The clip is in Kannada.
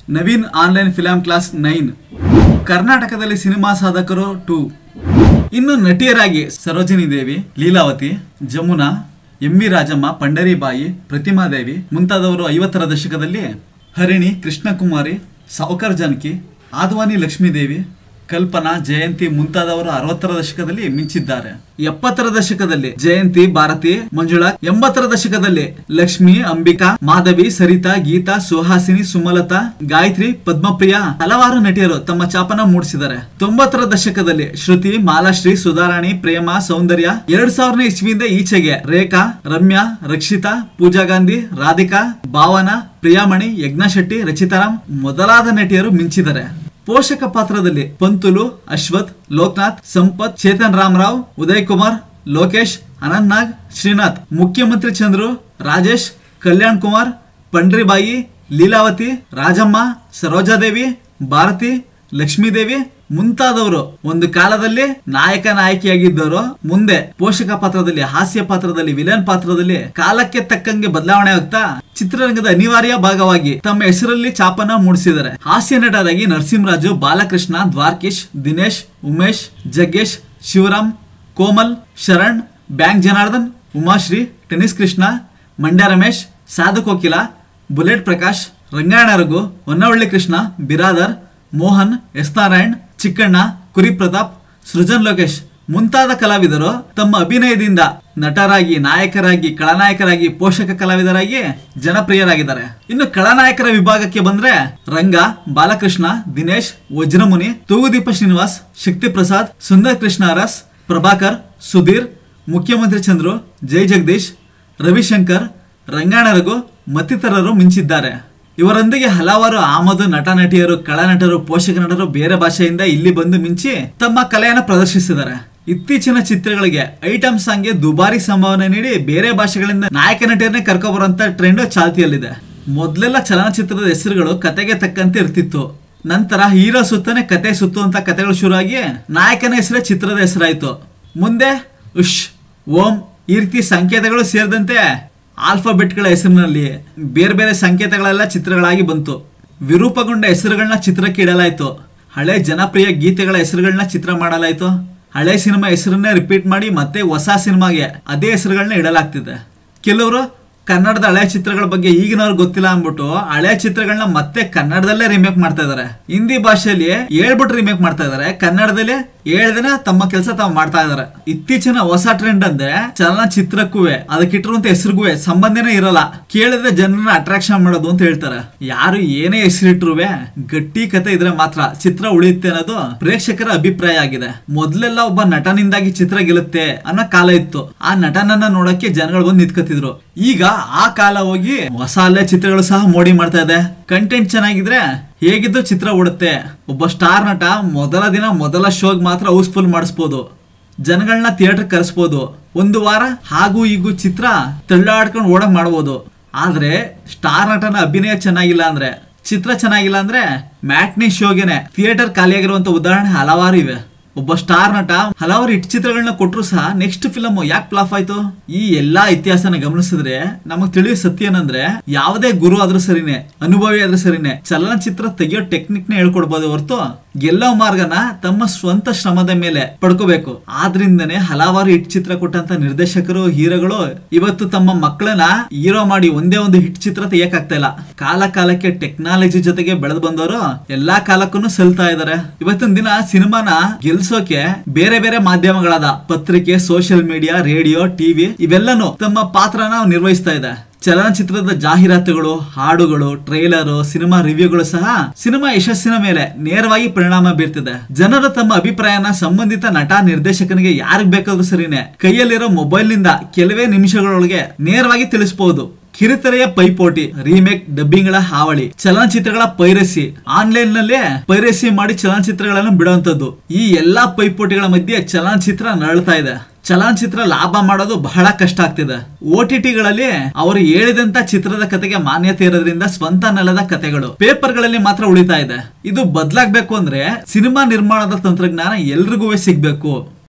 Naveen online film class nine ಕರ್ನಾಟಕದಲ್ಲಿ ಸಿನಿಮಾ ಸಾಧಕರು ಟೂ ಇನ್ನು ನಟಿಯರಾಗಿ ಸರೋಜಿನಿ ದೇವಿ ಲೀಲಾವತಿ ಜಮುನಾ ಎಂ ವಿ ರಾಜಮ್ಮ ಪಂಡರಿಬಾಯಿ ಪ್ರತಿಮಾದೇವಿ ಮುಂತಾದವರು ಐವತ್ತರ ದಶಕದಲ್ಲಿ ಹರಿಣಿ ಕೃಷ್ಣಕುಮಾರಿ ಸಾವುಕರ್ ಜಾನಕಿ ಆದ್ವಾನಿ ಲಕ್ಷ್ಮೀದೇವಿ ಕಲ್ಪನಾ ಜಯಂತಿ ಮುಂತಾದವರು ಅರವತ್ತರ ದಶಕದಲ್ಲಿ ಮಿಂಚಿದ್ದಾರೆ ಎಪ್ಪತ್ತರ ದಶಕದಲ್ಲಿ ಜಯಂತಿ ಭಾರತಿ ಮಂಜುಳಾ ಎಂಬತ್ತರ ದಶಕದಲ್ಲಿ ಲಕ್ಷ್ಮಿ ಅಂಬಿಕಾ ಮಾಧವಿ ಸರಿತಾ ಗೀತಾ ಸುಹಾಸಿನಿ ಸುಮಲತಾ ಗಾಯತ್ರಿ ಪದ್ಮಪ್ರಿಯ ಹಲವಾರು ನಟಿಯರು ತಮ್ಮ ಚಾಪನ ಮೂಡಿಸಿದ್ದಾರೆ ತೊಂಬತ್ತರ ದಶಕದಲ್ಲಿ ಶ್ರುತಿ ಮಾಲಾಶ್ರೀ ಸುಧಾರಾಣಿ ಪ್ರೇಮ ಸೌಂದರ್ಯ ಎರಡ್ ಸಾವಿರನೇ ಇಸ್ವಿಯಿಂದ ಈಚೆಗೆ ರೇಖಾ ರಮ್ಯಾ ರಕ್ಷಿತಾ ಪೂಜಾ ಗಾಂಧಿ ರಾಧಿಕಾ ಭಾವನಾ ಪ್ರಿಯಾಮಣಿ ಯಜ್ಞಶೆಟ್ಟಿ ರಚಿತಾರಾಮ್ ಮೊದಲಾದ ನಟಿಯರು ಮಿಂಚಿದ್ದಾರೆ ಪೋಷಕ ಪಾತ್ರದಲ್ಲಿ ಪಂತುಲು ಅಶ್ವಥ್ ಲೋಕನಾಥ್ ಸಂಪತ್ ಚೇತನ್ ರಾಮರಾವ್ ಉದಯ್ ಕುಮಾರ್ ಲೋಕೇಶ್ ಅನಂತ್ ನಾಗ್ ಶ್ರೀನಾಥ್ ಮುಖ್ಯಮಂತ್ರಿ ಚಂದ್ರು ರಾಜೇಶ್ ಕಲ್ಯಾಣ್ ಕುಮಾರ್ ಪಂಡ್ರಿಬಾಯಿ ಲೀಲಾವತಿ ರಾಜಮ್ಮ ಸರೋಜಾದೇವಿ ಭಾರತಿ ಲಕ್ಷ್ಮೀದೇವಿ ಮುಂತಾದವರು ಒಂದು ಕಾಲದಲ್ಲಿ ನಾಯಕ ನಾಯಕಿಯಾಗಿದ್ದವರು ಮುಂದೆ ಪೋಷಕ ಪಾತ್ರದಲ್ಲಿ ಹಾಸ್ಯ ಪಾತ್ರದಲ್ಲಿ ವಿಲನ್ ಪಾತ್ರದಲ್ಲಿ ಕಾಲಕ್ಕೆ ತಕ್ಕಂಗೆ ಬದಲಾವಣೆ ಆಗ್ತಾ ಚಿತ್ರರಂಗದ ಅನಿವಾರ್ಯ ಭಾಗವಾಗಿ ತಮ್ಮ ಹೆಸರಲ್ಲಿ ಚಾಪನ ಮೂಡಿಸಿದ್ದಾರೆ ಹಾಸ್ಯ ನಟರಾಗಿ Narasimharaju Balakrishna Dwarakish Dinesh Umesh Jaggesh Shivaram Komal Sharan bank Janardhan Umashree tennis Krishna Mandya Ramesh Sadhu Kokila bullet Prakash Rangayana Raghu Honnavalli Krishna Biradar Mohan S Narayan Chikkanna Kuri Pratap Srujan Lokesh ಮುಂತಾದ ಕಲಾವಿದರು ತಮ್ಮ ಅಭಿನಯದಿಂದ ನಟರಾಗಿ ನಾಯಕರಾಗಿ ಖಳನಾಯಕರಾಗಿ ಪೋಷಕ ಕಲಾವಿದರಾಗಿ ಜನಪ್ರಿಯರಾಗಿದ್ದಾರೆ ಇನ್ನು ಖಳನಾಯಕರ ವಿಭಾಗಕ್ಕೆ ಬಂದ್ರೆ ರಂಗ ಬಾಲಕೃಷ್ಣ ದಿನೇಶ್ ವಜ್ರಮುನಿ ತೂಗುದೀಪ ಶ್ರೀನಿವಾಸ್ ಶಕ್ತಿ ಪ್ರಸಾದ್ ಸುಂದರ್ ಕೃಷ್ಣ ಅರಸ್ ಪ್ರಭಾಕರ್ ಸುಧೀರ್ ಮುಖ್ಯಮಂತ್ರಿ ಚಂದ್ರು ಜೈ ಜಗದೀಶ್ ರವಿಶಂಕರ್ ರಂಗಾಯಣ ರಘು ಮತ್ತಿತರರು ಮಿಂಚಿದ್ದಾರೆ ಇವರೊಂದಿಗೆ ಹಲವಾರು ಆಮದು ನಟ ನಟಿಯರು ಕಳನಟರು ಪೋಷಕ ನಟರು ಬೇರೆ ಭಾಷೆಯಿಂದ ಇಲ್ಲಿ ಬಂದು ಮಿಂಚಿ ತಮ್ಮ ಕಲೆಯನ್ನು ಪ್ರದರ್ಶಿಸಿದ್ದಾರೆ ಇತ್ತೀಚಿನ ಚಿತ್ರಗಳಿಗೆ ಐಟಮ್ ಸಾಂಗ್ಗೆ ದುಬಾರಿ ಸಂಭಾವನೆ ನೀಡಿ ಬೇರೆ ಭಾಷೆಗಳಿಂದ ನಾಯಕ ನಟಿಯರನ್ನೇ ಕರ್ಕೊಬರುವಂತ ಟ್ರೆಂಡ್ ಚಾಲ್ತಿಯಲ್ಲಿದೆ ಮೊದಲೆಲ್ಲ ಚಲನಚಿತ್ರದ ಹೆಸರುಗಳು ಕತೆಗೆ ತಕ್ಕಂತೆ ಇರ್ತಿತ್ತು ನಂತರ ಹೀರೋ ಸುತ್ತನೆ ಕತೆ ಸುತ್ತುವಂತ ಕತೆಗಳು ಶುರುವಾಗಿ ನಾಯಕನ ಹೆಸರೇ ಚಿತ್ರದ ಹೆಸರಾಯ್ತು ಮುಂದೆ ಉಶ್ ಓಂ ಈ ರೀತಿ ಸಂಕೇತಗಳು ಸೇರಿದಂತೆ ಆಲ್ಫಾಬೆಟ್ಗಳ ಹೆಸರಿನಲ್ಲಿ ಬೇರೆ ಬೇರೆ ಸಂಕೇತಗಳೆಲ್ಲ ಚಿತ್ರಗಳಾಗಿ ಬಂತು ವಿರೂಪಗೊಂಡ ಹೆಸರುಗಳನ್ನ ಚಿತ್ರಕ್ಕೆ ಇಡಲಾಯ್ತು ಹಳೆ ಜನಪ್ರಿಯ ಗೀತೆಗಳ ಹೆಸರುಗಳನ್ನ ಚಿತ್ರ ಮಾಡಲಾಯ್ತು ಹಳೆ ಸಿನಿಮಾ ಹೆಸರನ್ನೇ ರಿಪೀಟ್ ಮಾಡಿ ಮತ್ತೆ ಹೊಸ ಸಿನಿಮಾಗೆ ಅದೇ ಹೆಸರುಗಳನ್ನ ಇಡಲಾಗ್ತಿದೆ ಕೆಲವರು ಕನ್ನಡದ ಹಳೆ ಚಿತ್ರಗಳ ಬಗ್ಗೆ ಈಗಿನವ್ರಿಗೆ ಗೊತ್ತಿಲ್ಲ ಅಂದ್ಬಿಟ್ಟು ಹಳೆ ಚಿತ್ರಗಳನ್ನ ಮತ್ತೆ ಕನ್ನಡದಲ್ಲೇ ರಿಮೇಕ್ ಮಾಡ್ತಾ ಇದಾರೆ ಹಿಂದಿ ಭಾಷೆಯಲ್ಲಿ ಹೇಳ್ಬಿಟ್ಟು ರಿಮೇಕ್ ಮಾಡ್ತಾ ಇದಾರೆ ಕನ್ನಡದಲ್ಲಿ ಹೇಳ್ದೇನೆ ತಮ್ಮ ಕೆಲಸ ತಾವು ಮಾಡ್ತಾ ಇದಾರೆ ಇತ್ತೀಚಿನ ಹೊಸ ಟ್ರೆಂಡ್ ಅಂದ್ರೆ ಚಲನಚಿತ್ರಕ್ಕೂ ಅದಕ್ಕಿಟ್ಟಿರುವಂತ ಹೆಸರಿಗೂ ಸಂಬಂಧನೇ ಇರಲ್ಲ ಕೇಳಿದ್ರೆ ಜನರನ್ನ ಅಟ್ರಾಕ್ಷನ್ ಮಾಡೋದು ಅಂತ ಹೇಳ್ತಾರೆ ಯಾರು ಏನೇ ಹೆಸರಿಟ್ರುವೆ ಗಟ್ಟಿ ಕತೆ ಇದ್ರೆ ಮಾತ್ರ ಚಿತ್ರ ಉಳಿಯುತ್ತೆ ಅನ್ನೋದು ಪ್ರೇಕ್ಷಕರ ಅಭಿಪ್ರಾಯ ಆಗಿದೆ ಮೊದ್ಲೆಲ್ಲ ಒಬ್ಬ ನಟನಿಂದಾಗಿ ಚಿತ್ರ ಗೆಲ್ಲುತ್ತೆ ಅನ್ನೋ ಕಾಲ ಇತ್ತು ಆ ನಟನನ್ನ ನೋಡಕ್ಕೆ ಜನಗಳು ಬಂದು ನಿಂತ್ಕೊತಿದ್ರು ಈಗ ಆ ಕಾಲ ಹೋಗಿ ಹೊಸ ಹಳೆ ಚಿತ್ರಗಳು ಸಹ ಮೋಡಿ ಮಾಡ್ತಾ ಇದೆ ಕಂಟೆಂಟ್ ಚೆನ್ನಾಗಿದ್ರೆ ಹೇಗಿದ್ದು ಚಿತ್ರ ಓಡುತ್ತೆ ಒಬ್ಬ ಸ್ಟಾರ್ ನಟ ಮೊದಲ ದಿನ ಮೊದಲ ಶೋಗ್ ಮಾತ್ರ ಹೌಸ್ಫುಲ್ ಮಾಡಿಸ್ಬೋದು ಜನಗಳನ್ನ ಥಿಯೇಟರ್ ಕರೆಸ್ಬೋದು ಒಂದು ವಾರ ಹಾಗೂ ಈಗೂ ಚಿತ್ರ ತಳ್ಳಾಡ್ಕೊಂಡು ಓಡಕ್ ಮಾಡ್ಬೋದು ಆದ್ರೆ ಸ್ಟಾರ್ ನಟನ ಅಭಿನಯ ಚೆನ್ನಾಗಿಲ್ಲ ಅಂದ್ರೆ ಚಿತ್ರ ಚೆನ್ನಾಗಿಲ್ಲ ಅಂದ್ರೆ ಮ್ಯಾಟ್ನಿ ಶೋಗೆನೆ ಥಿಯೇಟರ್ ಖಾಲಿಯಾಗಿರುವಂತ ಉದಾಹರಣೆ ಹಲವಾರು ಇವೆ ಒಬ್ಬ ಸ್ಟಾರ್ ನಟ ಹಲವಾರು ಹಿಟ್ ಚಿತ್ರಗಳನ್ನ ಕೊಟ್ಟರು ಸಹ ನೆಕ್ಸ್ಟ್ ಫಿಲಮ್ ಯಾಕೆ ಫ್ಲಾಪ್ ಆಯ್ತು ಈ ಎಲ್ಲಾ ಇತಿಹಾಸನ ಗಮನಿಸಿದ್ರೆ ನಮಗ್ ತಿಳಿಯೋ ಸತ್ಯ ಏನಂದ್ರೆ ಯಾವುದೇ ಗುರು ಆದ್ರೂ ಸರಿನೇ ಅನುಭವಿ ಆದ್ರೂ ಸರಿನೇ ಚಲನಚಿತ್ರ ತೆಗಿಯೋ ಟೆಕ್ನಿಕ್ ನ ಹೇಳ್ಕೊಡ್ಬೋದು ಹೊರತು ಗೆಲ್ಲೋ ಮಾರ್ಗನ ತಮ್ಮ ಸ್ವಂತ ಶ್ರಮದ ಮೇಲೆ ಪಡ್ಕೋಬೇಕು ಆದ್ರಿಂದನೇ ಹಲವಾರು ಹಿಟ್ ಚಿತ್ರ ಕೊಟ್ಟಂತ ನಿರ್ದೇಶಕರು ಹೀರೋಗಳು ಇವತ್ತು ತಮ್ಮ ಮಕ್ಕಳನ್ನ ಹೀರೋ ಮಾಡಿ ಒಂದೇ ಒಂದು ಹಿಟ್ ಚಿತ್ರ ತೆಗಿಯಕ್ಕಾಗ್ತಾ ಇಲ್ಲ ಕಾಲ ಕಾಲಕ್ಕೆ ಟೆಕ್ನಾಲಜಿ ಜೊತೆಗೆ ಬೆಳೆದು ಬಂದವರು ಎಲ್ಲಾ ಕಾಲಕ್ಕೂ ಸಲ್ತಾ ಇದಾರೆ ಇವತ್ತಿನ ದಿನ ಸಿನಿಮಾನ ಗೆಲ್ಸೋಕೆ ಬೇರೆ ಬೇರೆ ಮಾಧ್ಯಮಗಳಾದ ಪತ್ರಿಕೆ ಸೋಷಿಯಲ್ ಮೀಡಿಯಾ ರೇಡಿಯೋ ಟಿವಿ ಇವೆಲ್ಲನೂ ತಮ್ಮ ಪಾತ್ರನ ನಿರ್ವಹಿಸ್ತಾ ಇದೆ ಚಲನಚಿತ್ರದ ಜಾಹೀರಾತುಗಳು ಹಾಡುಗಳು ಟ್ರೈಲರು ಸಿನಿಮಾ ರಿವ್ಯೂಗಳು ಸಹ ಸಿನಿಮಾ ಯಶಸ್ಸಿನ ಮೇಲೆ ನೇರವಾಗಿ ಪರಿಣಾಮ ಬೀರ್ತಿದೆ ಜನರು ತಮ್ಮ ಅಭಿಪ್ರಾಯನ ಸಂಬಂಧಿತ ನಟ ನಿರ್ದೇಶಕನಿಗೆ ಯಾರಿಗ್ ಬೇಕಾದ್ರೂ ಸರಿನೇ ಕೈಯಲ್ಲಿರೋ ಮೊಬೈಲ್ ನಿಂದ ಕೆಲವೇ ನಿಮಿಷಗಳೊಳಗೆ ನೇರವಾಗಿ ತಿಳಿಸಬಹುದು ಕಿರುತೆರೆಯ ಪೈಪೋಟಿ ರೀಮೇಕ್ ಡಬ್ಬಿಂಗ್ ಗಳ ಹಾವಳಿ ಚಲನಚಿತ್ರಗಳ ಪೈರಸಿ ಆನ್ಲೈನ್ ನಲ್ಲೇ ಪೈರಸಿ ಮಾಡಿ ಚಲನಚಿತ್ರಗಳನ್ನು ಬಿಡುವಂತದ್ದು ಈ ಎಲ್ಲಾ ಪೈಪೋಟಿಗಳ ಮಧ್ಯೆ ಚಲನಚಿತ್ರ ನರಳ್ತಾ ಇದೆ ಚಲನಚಿತ್ರ ಲಾಭ ಮಾಡೋದು ಬಹಳ ಕಷ್ಟ ಆಗ್ತಿದೆ ಓ ಟಿ ಟಿಗಳಲ್ಲಿ ಅವರು ಹೇಳಿದಂತ ಚಿತ್ರದ ಕತೆಗೆ ಮಾನ್ಯತೆ ಇರೋದ್ರಿಂದ ಸ್ವಂತ ನೆಲದ ಕತೆಗಳು ಪೇಪರ್ಗಳಲ್ಲಿ ಮಾತ್ರ ಉಳಿತಾ ಇದೆ ಇದು ಬದಲಾಗ್ಬೇಕು ಅಂದ್ರೆ ಸಿನಿಮಾ ನಿರ್ಮಾಣದ ತಂತ್ರಜ್ಞಾನ ಎಲ್ರಿಗೂ ಸಿಗ್ಬೇಕು